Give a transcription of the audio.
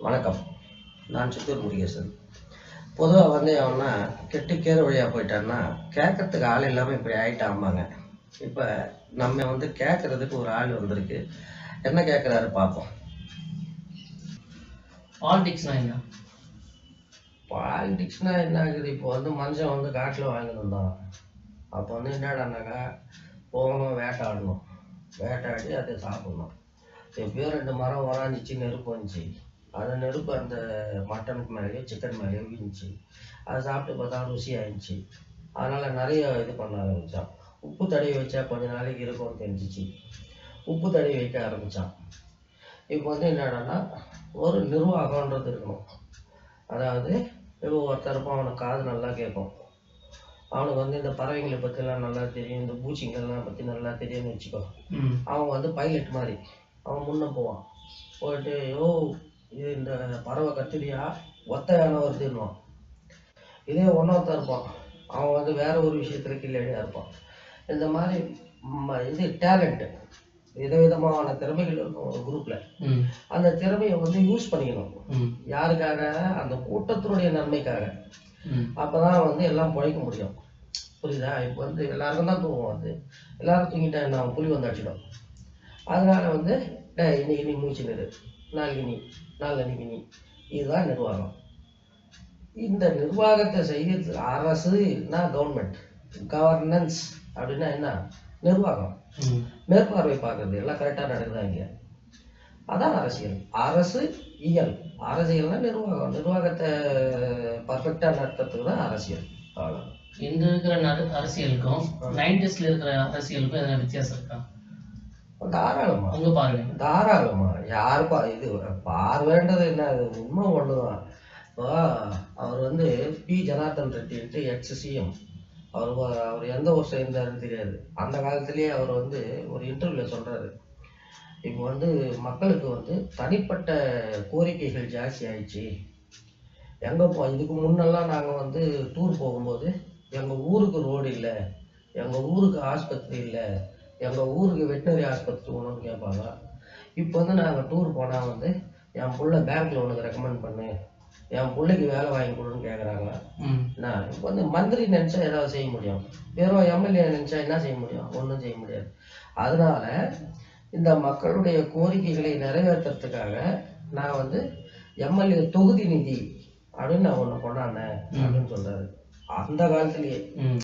வணக்கம் நான் சித்தூர் முருகேசன் பொதுவாக வந்து அவனா கெட்டிக்கேற வழியாக போயிட்டான்னா கேட்கறதுக்கு ஆள் இல்லாமல் இப்படி ஆயிட்டாம்பாங்க இப்போ நம்ம வந்து கேட்கறதுக்கு ஒரு ஆள் வந்திருக்கு என்ன கேட்குறாரு பார்ப்போம் பாலிடிக்ஸ்னா என்ன பாலிடிக்ஸ்னா என்ன ஆகுது இப்போ வந்து மனுஷன் வந்து காட்டில் வாங்கிட்டு வந்தான் அப்போ வந்து என்னடானாக்கா போகணும் வேட்டாடணும் வேட்டாடி அதை சாப்பிடணும் எப்பயோ ரெண்டு மரம் உராஞ்சிச்சு நெருப்பு வந்துச்சு அந்த நெருப்பு அந்த மட்டனுக்கு மேலேயோ சிக்கன் மேலேயோ விழுந்துச்சு அதை சாப்பிட்டு பார்த்தா ருசி ஆயிடுச்சு அதனால் நிறைய இது பண்ண ஆரம்பித்தான் உப்பு தடவி வச்சா கொஞ்ச நாளைக்கு இருக்கும்னு தெரிஞ்சிச்சு உப்பு தடவி வைக்க ஆரம்பித்தான் இப்போ வந்து என்னடான்னா ஒரு நிர்வாகம்ன்றது இருக்கணும் அதாவது இப்போ ஒருத்தர் இருப்பான் அவனுக்கு காது நல்லா கேட்கும் அவனுக்கு வந்து இந்த பறவைங்களை பற்றிலாம் நல்லா தெரியும் இந்த பூச்சிங்கள்லாம் பற்றி நல்லா தெரியும்னு வச்சுக்கோ ம் அவன் வந்து பைலட் மாதிரி அவன் முன்ன போவான் போயிட்டு யோ இது இந்த பறவை கத்திரியா ஒத்த யானை வருதுன்னுவான் இதே ஒன்றொருத்தன் இருப்பான் அவன் வந்து வேற ஒரு விஷயத்துல கில்லடியாக இருப்பான் இந்த மாதிரி ம- இது டேலண்ட்டு விதவிதமான திறமைகள் இருக்கும் ஒரு குரூப்பில் ம் அந்த திறமையை வந்து யூஸ் பண்ணிக்கணும் ம் யாருக்காக அந்த கூட்டத்தினுடைய நன்மைக்காக ம் அப்பதான் வந்து எல்லாம் பிழைக்க முடியும் புரியுதா இப்போ வந்து எல்லாருக்கும் தான் தூக்கம் வந்து எல்லாரும் தூங்கிட்டா என்ன ஆகும்? புலி வந்து அடிச்சிடும் அதனால வந்து டேய் இன்னைக்கு நீ மூச்சு நிறு நாளைக்கு நீ நாளைக்கு நீ இதுதான் நிர்வாகம் இந்த நிர்வாகத்தை செய்யறது அரசுனா கவர்மெண்ட் கவர்னன்ஸ் அப்படின்னா என்ன நிர்வாகம் ம் மேற்பார்வை பார்க்கறது எல்லாம் கரெக்டாக நடக்குதா இல்லையா அதான் அரசியல் அரசு இயல் அரசியல்னா நிர்வாகம் நிர்வாகத்தை பர்ஃபெக்டாக நடத்துறதுக்கு தான் அரசியல் அவ்வளோ இந்த இருக்கிற நடு அரசியலுக்கும் நைன்டிஸ்ல இருக்கிற அரசியலுக்கும் எதனா வித்தியாசம் இருக்கா தாராளமா உங்க பாருங்க தாராளமா யார் பா இது பார்வைன்றது என்ன அது உண்மை ஒண்ணுதான் இப்போ அவர் வந்து பி ஜனார்தன் ரெட்டின்ட்டு எக்ஸ் சிஎம் அவர் வ- அவர் எந்த வருஷம் இருந்தாருன்னு தெரியாது அந்த காலத்திலேயே அவர் வந்து ஒரு இன்டர்வியூல சொல்றாரு இப்போ வந்து மக்களுக்கு வந்து தனிப்பட்ட கோரிக்கைகள் ஜாஸ்தி ஆயிடுச்சு எங்க போ இதுக்கு முன்னெல்லாம் நாங்க வந்து டூர் போகும்போது எங்க ஊருக்கு ரோடு இல்லை எங்க ஊருக்கு ஆஸ்பத்திரி இல்லை எங்க ஊருக்கு வெட்டினரி ஆஸ்பத்திரி ஒன்றுன்னு கேட்பாங்க இப்போ வந்து நாங்க டூர் போனா வந்து என் புள்ள பேங்க்ல உனக்கு ரெக்கமெண்ட் பண்ணு என் பிள்ளைக்கு வேலை வாங்கி கொடுன்னு கேட்குறாங்க ம் நான் இப்போ வந்து மந்திரி நினைச்சா ஏதாவது செய்ய முடியும் வெறும் எம்எல்ஏ நினைச்சா என்ன செய்ய முடியும் ஒன்றும் செய்ய முடியாது அதனால இந்த மக்களுடைய கோரிக்கைகளை நிறைவேற்றுறதுக்காக நான் வந்து எம்எல்ஏ தொகுதி நிதி அப்படின்னு நான் ஒன்று கொண்டாடினேன் அப்படின்னு சொல்றாரு அந்த காலத்திலேயே ம்